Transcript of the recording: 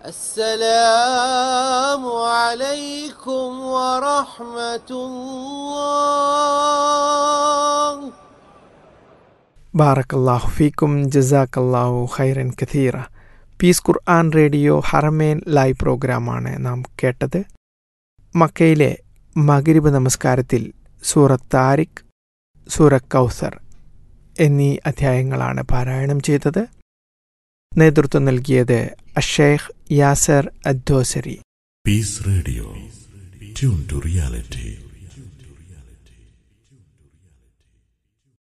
السلام عليكم ورحمة الله ബാറക്കല്ലാഹു ഫീക്കും ജസാക്കല്ലാഹു ഖൈറൻ കഥീറ പീസ് ഖുർആൻ റേഡിയോ ഹറമേൻ ലൈവ് പ്രോഗ്രാമാണ് നാം കേട്ടത് മക്കയിലെ മകരിബ് നമസ്കാരത്തിൽ സൂറത്ത് താരിഖ് സൂറത്ത് കൗസർ എന്നീ അധ്യായങ്ങളാണ് പാരായണം ചെയ്തത് നേതൃത്വം നൽകിയത് അഷേഖ് Yasar അദ്ദോസരി Peace Radio. Tune to reality.